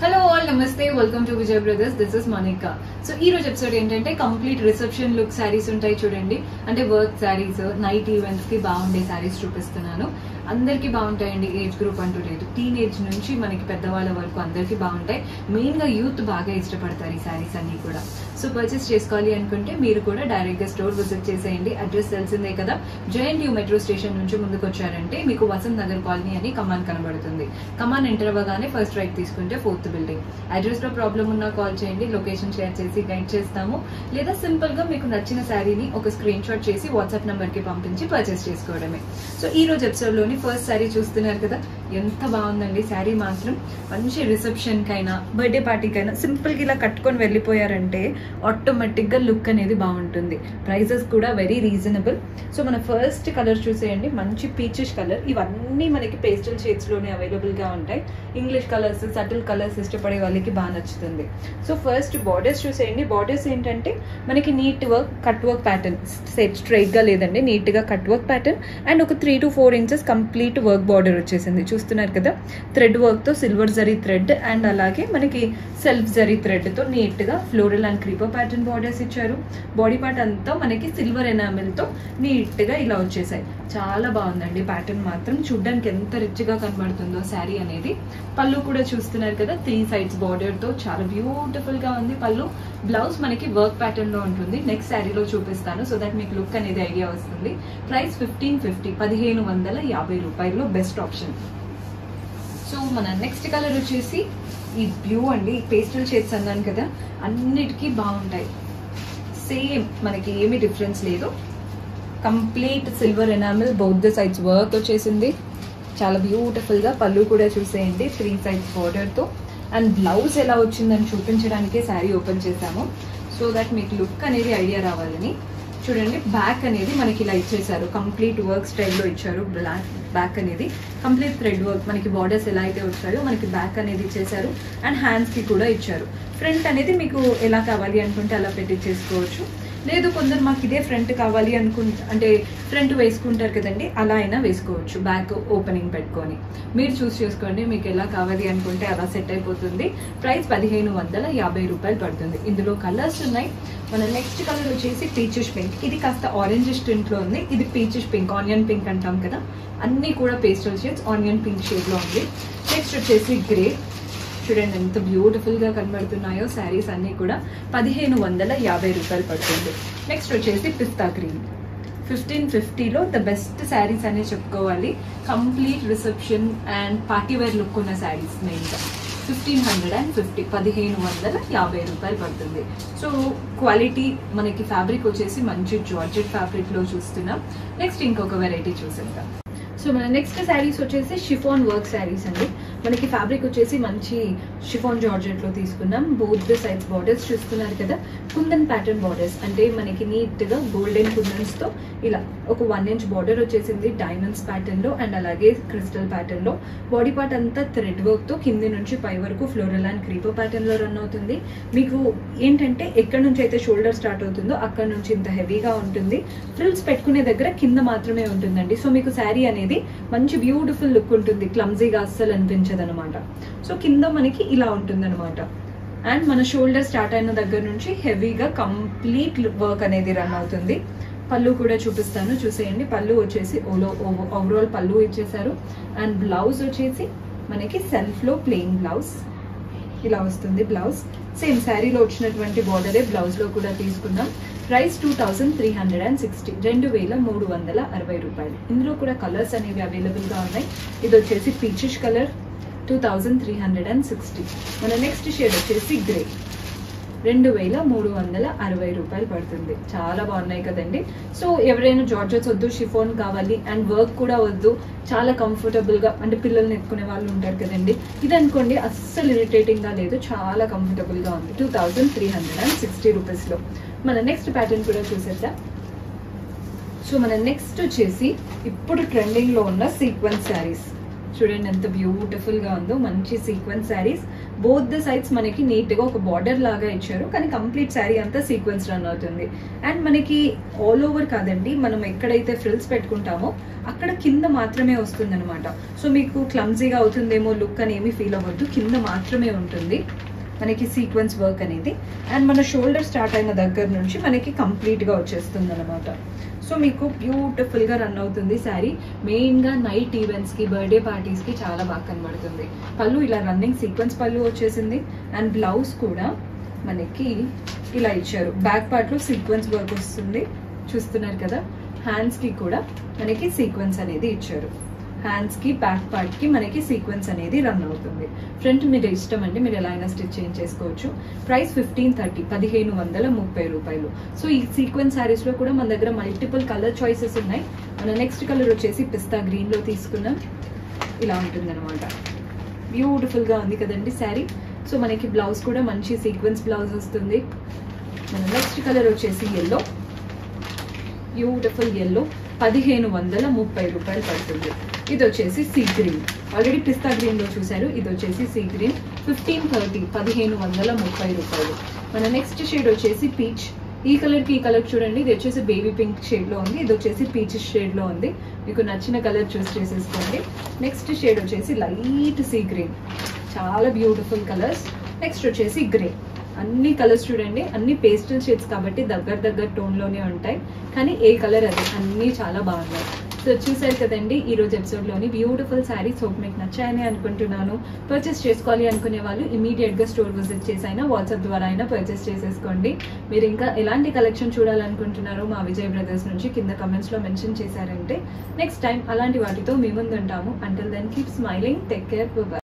hello all నమస్తే welcome to Vijay brothers this is Manika so ఈ రోజు ఎపిసోడ్ ఏంటంటే కంప్లీట్ రిసెప్షన్ లుక్ శారీస్ ఉంటాయి చూడండి అంటే వర్క్ శారీస్ నైట్ ఈవెంట్స్ కి బాగుండే శారీస్ చూపిస్తున్నాను అందరికీ బాగుంటాయండి ఏజ్ గ్రూప్ అంటూ లేదు టీన్ ఏజ్ నుంచి మనకి పెద్దవాళ్ళ వరకు అందరికీ బాగుంటాయి మెయిన్ గా యూత్ బాగా ఇష్టపడతారు ఈ శారీస్ అన్ని కూడా సో పర్చేస్ చేసుకోవాలి అనుకుంటే మీరు కూడా డైరెక్ట్ గా స్టోర్ విజిట్ చేసేయండి అడ్రస్ తెలిసిందే కదా జేఎన్యూ మెట్రో స్టేషన్ నుంచి ముందుకు వచ్చారంటే మీకు వసంత్ నగర్ కాలనీ అని కమాన్ కనబడుతుంది కమాన్ ఎంటర్ అవ్వగానే ఫస్ట్ రైట్ తీసుకుంటే ఫోర్త్ బిల్డింగ్ అడ్రస్ లో ప్రాబ్లం ఉన్నా కాల్ చేయండి లొకేషన్ షేర్ చేసి గైడ్ చేస్తాము లేదా సింపుల్ గా మీకు నచ్చిన శారీని ఒక స్క్రీన్ షాట్ చేసి వాట్సాప్ నంబర్ కి పంపించి పర్చేస్ చేసుకోవడమే సో ఈ రోజు ఎపిసోడ్ లోని ఫస్ట్ శారీ చూస్తున్నారు కదా ఎంత బాగుందండి శారీ మాత్రం మంచి రిసెప్షన్ కైనా బర్త్డే పార్టీకైనా సింపుల్ గా ఇలా కట్టుకొని వెళ్ళిపోయారంటే ఆటోమేటిక్ గా లుక్ అనేది బాగుంటుంది ప్రైజెస్ కూడా వెరీ రీజనబుల్ సో మన ఫస్ట్ కలర్ చూసేయండి మంచి పీచెస్ కలర్ ఇవన్నీ మనకి పేస్టల్ షేడ్స్ లోనే అవైలబుల్ గా ఉంటాయి ఇంగ్లీష్ కలర్స్ సటిల్ కలర్స్ ఇష్టపడే వాళ్ళకి బాగా నచ్చుతుంది సో ఫస్ట్ బార్డర్స్ చూసేయండి బార్డర్స్ ఏంటంటే మనకి neat work cut work pattern set straight గా లేదండి నీట్ గా కట్ వర్క్ ప్యాటర్న్ అండ్ ఒక three to four inches complete work border వచ్చేసింది చూస్తున్నారు కదా థ్రెడ్ వర్క్ తో సిల్వర్ జరీ థ్రెడ్ అండ్ అలాగే మనకి సెల్ఫ్ జరీ థ్రెడ్ తో నీట్ గా floral and creeper pattern borders ఇచ్చారు బాడీ పార్ట్ అంతా మనకి సిల్వర్ ఎనామిల్ తో నీట్ గా ఇలా వచ్చేసాయి చాలా బాగుందండి ప్యాటర్న్ మాత్రం చూడ్డానికి ఎంత రిచ్ గా కనబడుతుందో శారీ అనేది పళ్ళు కూడా చూస్తున్నారు కదా త్రీ సైడ్స్ బార్డర్ తో చాలా బ్యూటిఫుల్ గా ఉంది పళ్ళు బ్లౌజ్ మనకి వర్క్ ప్యాటర్న్ లో ఉంటుంది నెక్స్ట్ శారీలో చూపిస్తాను సో దట్ మీకు లుక్ అనేది ఐడియా వస్తుంది ప్రైస్ ఫిఫ్టీన్ ఫిఫ్టీ పదిహేను వందల యాభై రూపాయల్లో బెస్ట్ ఆప్షన్ సో మన నెక్స్ట్ కలర్ వచ్చేసి ఈ బ్లూ అండి పేస్టల్ షేడ్స్ అన్నాను కదా అన్నిటికీ బాగుంటాయి సేమ్ మనకి ఏమీ డిఫరెన్స్ లేదు complete silver enamel both the sides work వచ్చేసింది చాలా బ్యూటిఫుల్గా పళ్ళు కూడా చూసేయండి త్రీ సైడ్స్ బార్డర్తో అండ్ బ్లౌజ్ ఎలా వచ్చిందని చూపించడానికే శారీ ఓపెన్ చేశాము సో దట్ మీకు లుక్ అనేది ఐడియా రావాలని చూడండి బ్యాక్ అనేది మనకి ఇలా ఇచ్చేసారు కంప్లీట్ వర్క్ స్టైల్లో ఇచ్చారు బ్లాక్ బ్యాక్ అనేది కంప్లీట్ థ్రెడ్ వర్క్ మనకి బార్డర్స్ ఎలా అయితే వచ్చాయో మనకి బ్యాక్ అనేది ఇచ్చేసారు అండ్ హ్యాండ్స్కి కూడా ఇచ్చారు ఫ్రంట్ అనేది మీకు ఎలా కావాలి అనుకుంటే అలా పెట్టి చేసుకోవచ్చు లేదు కొందరు మాకు ఇదే ఫ్రంట్ కావాలి అనుకుంటే అంటే ఫ్రంట్ వేసుకుంటారు కదండి అలా అయినా వేసుకోవచ్చు బ్యాక్ ఓపెనింగ్ పెట్టుకొని మీరు చూస్ చేసుకోండి మీకు ఎలా కావాలి అనుకుంటే అలా సెట్ అయిపోతుంది ప్రైస్ పదిహేను వందల యాభై రూపాయలు పడుతుంది ఇందులో కలర్స్ ఉన్నాయి మన నెక్స్ట్ కలర్ వచ్చేసి పీచెస్ పింక్ ఇది కాస్త ఆరెంజ్ లో ఉంది ఇది పీచెస్ పింక్ ఆనియన్ పింక్ అంటాం కదా అన్నీ కూడా పేస్టల్ షేడ్స్ ఆనియన్ పింక్ షేడ్లో ఉంది నెక్స్ట్ వచ్చేసి గ్రే చూడండి ఎంత బ్యూటిఫుల్ గా కనబడుతున్నాయో శారీస్ అన్ని కూడా పదిహేను వందల యాభై రూపాయలు పడుతుంది నెక్స్ట్ వచ్చేసి పిస్తా గ్రీన్ ఫిఫ్టీన్ ఫిఫ్టీలో ద బెస్ట్ శారీస్ అనే చెప్పుకోవాలి complete reception and party wear look ఉన్న శారీస్ మెయిన్గా ఫిఫ్టీన్ హండ్రెడ్ అండ్ ఫిఫ్టీ పదిహేను వందల యాభై రూపాయలు పడుతుంది సో క్వాలిటీ మనకి ఫ్యాబ్రిక్ వచ్చేసి మంచి జార్జెట్ ఫ్యాబ్రిక్లో చూస్తున్నాం నెక్స్ట్ ఇంకొక వెరైటీ చూసేద్దాం సో మన నెక్స్ట్ శారీస్ వచ్చేసి షిఫాన్ వర్క్ శారీస్ అండి మనకి ఫ్యాబ్రిక్ వచ్చేసి మంచి షిఫాన్ జార్జెట్ లో తీసుకున్నాం బోత్ ద సైడ్స్ బార్డర్స్ చూస్తున్నారు కదా కుందన్ ప్యాటర్న్ బార్డర్స్ అంటే మనకి నీట్ గా గోల్డెన్ కుందన్స్ తో ఇలా ఒక వన్ ఇంచ్ బార్డర్ వచ్చేసింది డైమండ్స్ ప్యాటర్న్ లో అండ్ అలాగే క్రిస్టల్ ప్యాటర్న్ లో బాడీ పార్ట్ అంతా థ్రెడ్ వర్క్ తో కింది నుంచి పై వరకు ఫ్లోరల్ అండ్ క్రీపర్ ప్యాటర్న్ లో రన్ అవుతుంది మీకు ఏంటంటే ఎక్కడ నుంచి అయితే షోల్డర్ స్టార్ట్ అవుతుందో అక్కడ నుంచి ఇంత హెవీగా ఉంటుంది ఫ్రిల్స్ పెట్టుకునే దగ్గర కింద మాత్రమే ఉంటుందండి సో మీకు శారీ అనేది మంచి బ్యూటిఫుల్ లుక్ ఉంటుంది క్లమ్జీగా అస్సలు అనిపించదు అనమాట సో కింద మనకి ఇలా ఉంటుంది అనమాట అండ్ మన షోల్డర్ స్టార్ట్ అయిన దగ్గర నుంచి హెవీగా కంప్లీట్ వర్క్ అనేది రన్ అవుతుంది పళ్ళు కూడా చూపిస్తాను చూసేయండి పళ్ళు వచ్చేసి ఓలో ఓవరాల్ పళ్ళు ఇచ్చేసారు అండ్ బ్లౌజ్ వచ్చేసి మనకి సెల్ఫ్లో ప్లెయిన్ బ్లౌజ్ ఇలా వస్తుంది బ్లౌజ్ సేమ్ శారీలో వచ్చినటువంటి బార్డరే బ్లౌజ్లో కూడా తీసుకున్నాం price two thousand three hundred and sixty రెండు వేల మూడు వందల అరవై రూపాయలు ఇందులో కూడా కలర్స్ అనేవి అవైలబుల్గా ఉన్నాయి ఇది వచ్చేసి peachish colour two thousand three hundred and sixty మన నెక్స్ట్ షేడ్ వచ్చేసి గ్రే రెండు వేల మూడు వందల అరవై రూపాయలు పడుతుంది చాలా బాగున్నాయి కదండి సో ఎవరైనా జార్జెస్ వద్దు షిఫోన్ కావాలి అండ్ వర్క్ కూడా వద్దు చాలా కంఫర్టబుల్గా అంటే పిల్లల్ని ఎత్తుకునే వాళ్ళు ఉంటారు కదండి ఇది అనుకోండి అస్సలు ఇరిటేటింగ్గా లేదు చాలా కంఫర్టబుల్గా ఉంది two thousand three hundred and sixty రూపీస్లో మన నెక్స్ట్ ప్యాటర్న్ కూడా చూసేద్దాం సో మన నెక్స్ట్ వచ్చేసి ఇప్పుడు ట్రెండింగ్లో ఉన్న సీక్వెన్స్ శారీస్ చూడండి ఎంత బ్యూటిఫుల్ గా ఉందో మంచి sequence saris both the sides మనకి నీట్ గా ఒక బార్డర్ లాగా ఇచ్చారు కానీ కంప్లీట్ శారీ అంతా సీక్వెన్స్ రన్ అవుతుంది అండ్ మనకి ఆల్ ఓవర్ కాదండి మనం ఎక్కడైతే ఫ్రిల్స్ పెట్టుకుంటామో అక్కడ కింద మాత్రమే వస్తుంది అనమాట సో మీకు క్లమ్జీగా అవుతుందేమో లుక్ అని ఏమీ ఫీల్ అవ్వద్దు కింద మాత్రమే ఉంటుంది మనకి సీక్వెన్స్ వర్క్ అనేది అండ్ మన షోల్డర్ స్టార్ట్ అయిన దగ్గర నుంచి మనకి కంప్లీట్గా వచ్చేస్తుంది అనమాట సో మీకు బ్యూటిఫుల్గా రన్ అవుతుంది శారీ మెయిన్గా నైట్ ఈవెంట్స్కి బర్త్డే పార్టీస్కి చాలా బాగా కనబడుతుంది పళ్ళు ఇలా రన్నింగ్ సీక్వెన్స్ పళ్ళు వచ్చేసింది అండ్ బ్లౌజ్ కూడా మనకి ఇలా ఇచ్చారు బ్యాక్ పార్ట్లో సీక్వెన్స్ వర్క్ వస్తుంది చూస్తున్నారు కదా హ్యాండ్స్కి కూడా మనకి సీక్వెన్స్ అనేది ఇచ్చారు హ్యాండ్స్కి బ్యాక్ పార్ట్కి మనకి సీక్వెన్స్ అనేది రన్ అవుతుంది ఫ్రంట్ మీరు ఇష్టం అండి మీరు ఎలా అయినా స్టిచ్ చేంజ్ చేసుకోవచ్చు ప్రైస్ ఫిఫ్టీన్ థర్టీ పదిహేను వందల ముప్పై రూపాయలు సో ఈ సీక్వెన్స్ శారీస్లో కూడా మన దగ్గర మల్టిపుల్ కలర్ చాయిసెస్ ఉన్నాయి మన నెక్స్ట్ కలర్ వచ్చేసి పిస్తా గ్రీన్లో తీసుకున్నాం ఇలా ఉంటుందన్నమాట బ్యూటిఫుల్గా ఉంది కదండి శారీ సో మనకి బ్లౌజ్ కూడా మంచి సీక్వెన్స్ బ్లౌజ్ వస్తుంది మన నెక్స్ట్ కలర్ వచ్చేసి ఎల్లో బ్యూటిఫుల్ ఎల్లో పదిహేను వందల ముప్పై రూపాయలు పడుతుంది ఇది వచ్చేసి సీ గ్రీన్ ఆల్రెడీ పిస్తా గ్రీన్ లో చూసారు ఇది వచ్చేసి సీ గ్రీన్ ఫిఫ్టీన్ థర్టీ పదిహేను వందల ముప్పై రూపాయలు మన నెక్స్ట్ షేడ్ వచ్చేసి పీచ్ ఈ కలర్ కి ఈ కలర్ చూడండి ఇది వచ్చేసి బేబీ పింక్ షేడ్ లో ఉంది ఇది వచ్చేసి పీచ్ షేడ్ లో ఉంది మీకు నచ్చిన కలర్ చూస్ చేసేసుకోండి నెక్స్ట్ షేడ్ వచ్చేసి లైట్ సీ గ్రీన్ చాలా బ్యూటిఫుల్ కలర్స్ నెక్స్ట్ వచ్చేసి గ్రే అన్ని కలర్స్ చూడండి అన్ని పేస్టల్ షేడ్స్ కాబట్టి దగ్గర దగ్గర టోన్ లోనే ఉంటాయి కానీ ఏ కలర్ అది అన్ని చాలా బాగున్నాయి సో చూసారు కదండి ఈ రోజు ఎపిసోడ్ లోని బ్యూటిఫుల్ శారీస్ హోప్ మీకు నచ్చాయని అనుకుంటున్నాను పర్చేస్ చేసుకోవాలి అనుకునే వాళ్ళు ఇమీడియట్ గా స్టోర్ విజిట్ చేసి అయినా వాట్సాప్ ద్వారా అయినా పర్చేస్ చేసేసుకోండి మీరు ఇంకా ఎలాంటి కలెక్షన్ చూడాలనుకుంటున్నారో మా విజయ్ బ్రదర్స్ నుంచి కింద కమెంట్స్ లో మెన్షన్ చేశారంటే నెక్స్ట్ టైం అలాంటి వాటితో మీ ముందు ఉంటాము until then keep smiling take care bye